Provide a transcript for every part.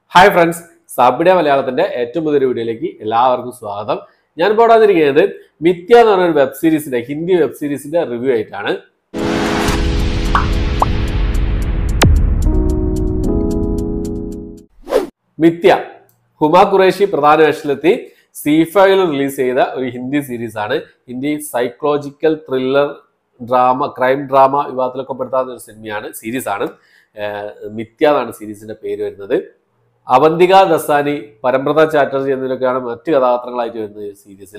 hi friends സാബിഡ മലയാളത്തിന്റെ ഏറ്റവും പുതിയൊരു വീഡിയോയിലേക്ക് എല്ലാവർക്കും സ്വാഗതം ഞാൻ ഇപ്പോൾ വന്നിരിക്കുന്നത് മിഥ്യ എന്ന് പറഞ്ഞ ഒരു വെബ് സീരീസിന്റെ ഹിന്ദി വെബ് സീരീസിന്റെ റിവ്യൂ ആയിട്ടാണ് മിഥ്യ ഹുമ ഖുറേഷി പ്രധാന വേഷത്തിലെത്തി സി ഫൈവിൽ റിലീസ് ചെയ്ത ഒരു ഹിന്ദി സീരീസ് ആണ് Hindi psychological thriller drama crime drama വിഭാഗത്തിലൊക്കെ പെടുത്താവുന്ന ഒരു സിനിമയാണ് സീരീസ് ആണ് ഏഹ് മിഥ്യ എന്നാണ് സീരീസിന്റെ പേര് വരുന്നത് അവന്തിക ദസാനി പരമ്പ്രത ചാറ്റർജി എന്നിവരൊക്കെയാണ് മറ്റ് കഥാപാത്രങ്ങളായിട്ട് വരുന്നത് ഈ സീരീസിൽ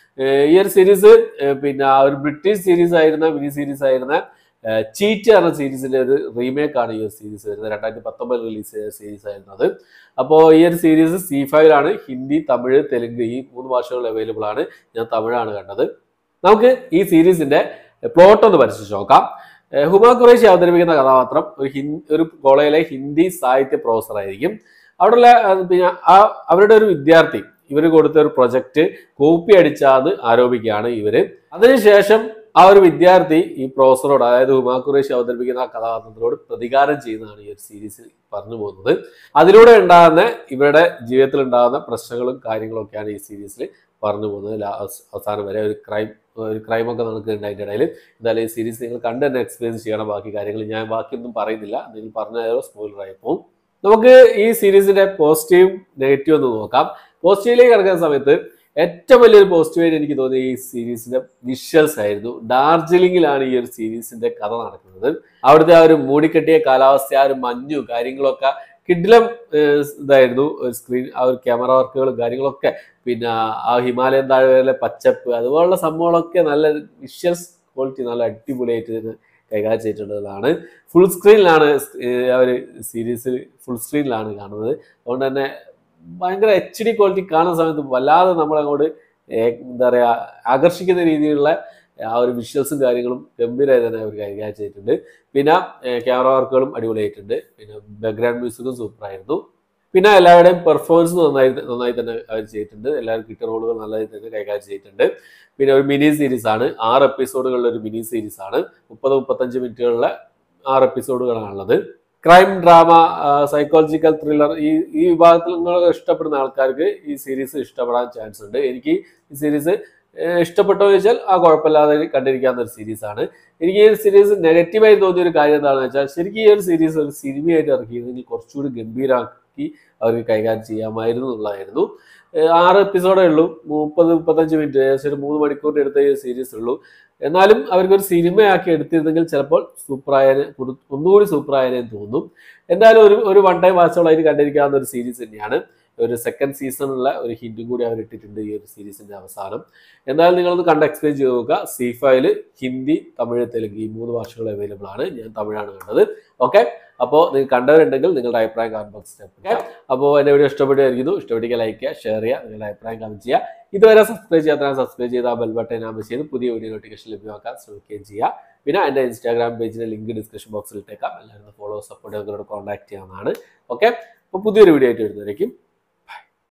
ഈ ഒരു സീരീസ് പിന്നെ ആ ഒരു ബ്രിട്ടീഷ് സീരീസ് ആയിരുന്ന മിനി സീരീസ് ആയിരുന്ന ചീറ്റ് എന്ന സീരീസിന്റെ ഒരു റീമേക്ക് ആണ് ഈ ഒരു സീരീസ് വരുന്നത് രണ്ടായിരത്തി പത്തൊമ്പതിൽ റിലീസ് ചെയ്ത സീരീസ് ആയിരുന്നത് അപ്പോൾ ഈ ഒരു സീരീസ് സി ഫൈവിലാണ് ഹിന്ദി തമിഴ് തെലുങ്ക് ഈ മൂന്ന് ഭാഷകൾ അവൈലബിൾ ആണ് ഞാൻ തമിഴാണ് കണ്ടത് നമുക്ക് ഈ സീരീസിന്റെ പ്ലോട്ട് ഒന്ന് പരിശോധിച്ച് നോക്കാം ഏഹ് ഹുമ ഖുറേഷി അവതരിപ്പിക്കുന്ന കഥാപാത്രം ഒരു ഹിന്ദി ഒരു കോളേജിലെ ഹിന്ദി സാഹിത്യ പ്രൊഫസർ ആയിരിക്കും അവിടെയുള്ള അഹ് പിന്നെ ആ അവരുടെ ഒരു വിദ്യാർത്ഥി ഇവർ കൊടുത്ത ഒരു പ്രൊജക്റ്റ് കോപ്പി അടിച്ചാന്ന് ആരോപിക്കുകയാണ് ഇവര് അതിനുശേഷം ആ ഒരു വിദ്യാർത്ഥി ഈ പ്രൊഫസറോട് അതായത് ഹുമാ ഖുറേഷി അവതരിപ്പിക്കുന്ന ആ കഥാപാത്രത്തിനോട് പ്രതികാരം ചെയ്യുന്നതാണ് ഈ ഒരു സീരീസ് പറഞ്ഞു പോകുന്നത് അതിലൂടെ ഉണ്ടാകുന്ന ഇവരുടെ ജീവിതത്തിൽ ഉണ്ടാകുന്ന പ്രശ്നങ്ങളും കാര്യങ്ങളും ഒക്കെയാണ് ഈ സീരീസിൽ പറഞ്ഞു പോകുന്നത് ലാ- അവസ്- അവസാനം വരെ ഒരു ക്രൈം ഒരു ക്രൈം ഒക്കെ നടക്കുന്നുണ്ട് അതിൻ്റെ ഇടയിൽ എന്തായാലും ഈ സീരീസ് നിങ്ങൾ കണ്ട് തന്നെ എക്സ്പീരിയൻസ് ചെയ്യണം ബാക്കി കാര്യങ്ങൾ ഞാൻ ബാക്കിയൊന്നും പറയുന്നില്ല നിങ്ങൾ പറഞ്ഞാലോ സ്പോയിലർ ആയി പോകും നമുക്ക് ഈ സീരീസിന്റെ പോസിറ്റീവ് നെഗറ്റീവ് ഒന്ന് നോക്കാം പോസിറ്റീവിലേക്ക് കിടക്കുന്ന സമയത്ത് ഏറ്റവും വലിയൊരു പോസിറ്റീവായിട്ട് എനിക്ക് തോന്നിയ ഈ സീരീസിന്റെ വിഷ്വൽസ് ആയിരുന്നു ഡാർജിലിംഗിലാണ് ഈ ഒരു സീരീസിന്റെ കഥ നടക്കുന്നത് അവിടുത്തെ ആ ഒരു മൂടിക്കെട്ടിയ കാലാവസ്ഥ ആ ഒരു മഞ്ഞു കാര്യങ്ങളൊക്കെ കിഡിലം ഏഹ്, ഇതായിരുന്നു ഒരു സ്ക്രീൻ ആ ഒരു ക്യാമറ വർക്കുകളും കാര്യങ്ങളൊക്കെ പിന്നെ ആ ഹിമാലയൻ താഴ്വരയിലെ പച്ചപ്പ് അതുപോലുള്ള സംഭവങ്ങളൊക്കെ നല്ല വിഷ്വൽസ് ക്വാളിറ്റി നല്ല അടിപൊളിയായിട്ട് തന്നെ കൈകാര്യം ചെയ്തിട്ടുള്ളതാണ് ഫുൾ സ്ക്രീനിലാണ് ആ ഒരു സീരീസ് ഫുൾ സ്ക്രീനിലാണ് കാണുന്നത് അതുകൊണ്ട് തന്നെ ഭയങ്കര എച്ച് ഡി ക്വാളിറ്റി കാണുന്ന സമയത്ത് വല്ലാതെ നമ്മളങ്ങോട്ട് ഏ- എന്താ പറയുക ആകർഷിക്കുന്ന രീതിയിലുള്ള ആ ഒരു വിഷ്വൽസും കാര്യങ്ങളും ഗംഭീരമായി തന്നെ അവർ കൈകാര്യം ചെയ്തിട്ടുണ്ട് പിന്നെ ക്യാമറ വർക്കുകളും അടിപൊളിയായിട്ടുണ്ട് പിന്നെ ബാക്ക്ഗ്രൗണ്ട് മ്യൂസിക്കും സൂപ്പറായിരുന്നു പിന്നെ എല്ലാവരുടെയും പെർഫോമൻസ് നന്നായി നന്നായി തന്നെ അവർ ചെയ്തിട്ടുണ്ട് എല്ലാവരും കിട്ടിയ റോളുകൾ നല്ലതായി തന്നെ കൈകാര്യം ചെയ്തിട്ടുണ്ട് പിന്നെ ഒരു മിനി സീരീസ് ആണ് ആറ് എപ്പിസോഡുകളുടെ ഒരു മിനി സീരീസ് ആണ് മുപ്പത് മുപ്പത്തഞ്ച് മിനിറ്റുകളിലെ ആറ് എപ്പിസോഡുകളാണുള്ളത് ക്രൈം ഡ്രാമ സൈക്കോളജിക്കൽ ത്രില്ലർ ഈ ഈ വിഭാഗത്തിൽ നിങ്ങൾ ഇഷ്ടപ്പെടുന്ന ആൾക്കാർക്ക് ഈ സീരീസ് ഇഷ്ടപ്പെടാൻ ചാൻസ് ഉണ്ട് എനിക്ക് ഈ സീരീസ് ഇഷ്ടപ്പെട്ടോ എന്ന് ചോദിച്ചാൽ ആ കുഴപ്പമില്ലാതെ കണ്ടിരിക്കാവുന്ന ഒരു സീരീസ് ആണ് എനിക്ക് ഈ സീരീസ് നെഗറ്റീവായി തോന്നിയ ഒരു കാര്യം എന്താണെന്ന് വെച്ചാൽ ശരിക്കും ഈ ഒരു സീരീസ് ഒരു സിനിമയായിട്ട് ഇറക്കിയിരുന്നെങ്കിൽ കുറച്ചുകൂടി ഗംഭീരമാക്കി അവർക്ക് കൈകാര്യം ചെയ്യാമായിരുന്നു എന്നുള്ളതായിരുന്നു ഏഹ് ആറ് എപ്പിസോഡേ ഉള്ളൂ മുപ്പത് മുപ്പത്തഞ്ച് മിനിറ്റ് ഏകദേശം ഒരു മൂന്ന് മണിക്കൂറിന്റെ അടുത്ത ഈ സീരീസ് ഉള്ളൂ എന്നാലും അവർക്കൊരു സിനിമയാക്കി എടുത്തിരുന്നെങ്കിൽ ചിലപ്പോൾ സൂപ്പറായനെ കൊടു- ഒന്നുകൂടി സൂപ്പറായനെ തോന്നും എന്തായാലും ഒരു ഒരു വൺ ടൈം വാച്ചോളായിട്ട് കണ്ടിരിക്കാവുന്ന ഒരു സീരീസ് തന്നെയാണ് ഒരു സെക്കൻഡ് സീസണുള്ള ഒരു ഹിന്റും കൂടി അവർ ഇട്ടിട്ടുണ്ട് ഈ ഒരു സീരീസിന്റെ അവസാനം എന്തായാലും നിങ്ങളൊന്ന് കണ്ട് എക്സ്പ്ലെയിൻ ചെയ്ത് നോക്കുക സി ഫൈവില് ഹിന്ദി തമിഴ് തെലുങ്ക് ഈ മൂന്ന് ഭാഷകൾ അവൈലബിൾ ആണ് ഞാൻ തമിഴാണ് കണ്ടത് ഓക്കെ അപ്പോൾ നിങ്ങൾ കണ്ടവരുണ്ടെങ്കിൽ നിങ്ങളുടെ അഭിപ്രായം കമന്റ് ബോക്സിൽ ഓക്കെ അപ്പോൾ എൻ്റെ വീഡിയോ ഇഷ്ടപ്പെടുമായിരിക്കുന്നു ഇഷ്ടപ്പെട്ടെങ്കിൽ ലൈക്ക് ചെയ്യുക ഷെയർ ചെയ്യുക നിങ്ങളുടെ അഭിപ്രായം കമന്റ് ചെയ്യുക ഇതുവരെ സബ്സ്ക്രൈബ് ചെയ്യാത്ത സബ്സ്ക്രൈബ് ചെയ്ത് ആ ബെൽ ബട്ടൺ ആമ ചെയ്ത് പുതിയ വീഡിയോ നോട്ടിഫിക്കേഷൻ ലഭ്യമാക്കാൻ ശ്രമിക്കുകയും ചെയ്യുക പിന്നെ എൻ്റെ ഇൻസ്റ്റാഗ്രാം പേജിൻ്റെ ലിങ്ക് ഡിസ്ക്രിപ്ഷൻ ബോക്സിൽ ഇട്ടേക്കാം എല്ലാവരും ഫോളോ സപ്പോർട്ട് ഞങ്ങളോട് കോൺടാക്ട് ചെയ്യാവുന്നതാണ് ഓക്കെ അപ്പോൾ പുതിയൊരു വീഡിയോ ആയിട്ട് വരുന്നതായിരിക്കും